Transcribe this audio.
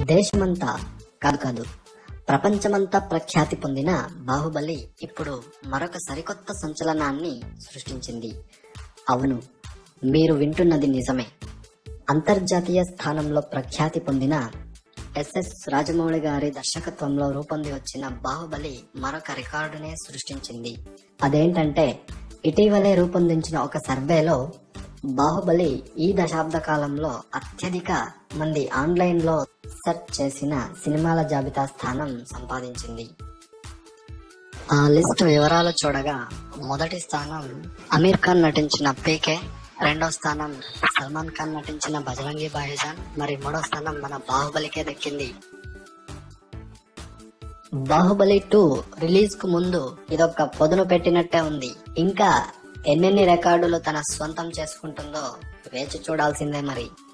దేశమంతా కాదు కాదు ప్రపంచమంతా ప్రఖ్యాతి పొందిన బాహుబలి ఇప్పుడు మరొక సరికొత్త సంచలనాన్ని సృష్టించింది అవును మీరు వింటున్నది నిజమే అంతర్జాతీయ స్థానంలో ప్రఖ్యాతి పొందిన ఎస్ఎస్ రాజమౌళి గారి దర్శకత్వంలో రూపొంది వచ్చిన బాహుబలి మరొక రికార్డునే సృష్టించింది అదేంటంటే ఇటీవలే రూపొందించిన ఒక సర్వేలో బాహుబలి ఈ దశాబ్ద కాలంలో అత్యధిక మంది ఆన్లైన్ లో సెర్చ్ చేసిన సినిమాల జాబితా స్థానం సంపాదించింది ఆ లిస్ట్ వివరాలు చూడగా మొదటి స్థానం అమీర్ ఖాన్ నటించిన పీకే రెండో స్థానం సల్మాన్ ఖాన్ నటించిన బజరంగి భాయిజాన్ మరి మూడో స్థానం మన బాహుబలికే దక్కింది బాహుబలి టూ రిలీజ్ కు ముందు ఇదొక పొదును పెట్టినట్టే ఉంది ఇంకా ఎన్నెన్ని రికార్డులు తన స్వంతం చేసుకుంటుందో వేచి చూడాల్సిందే మరి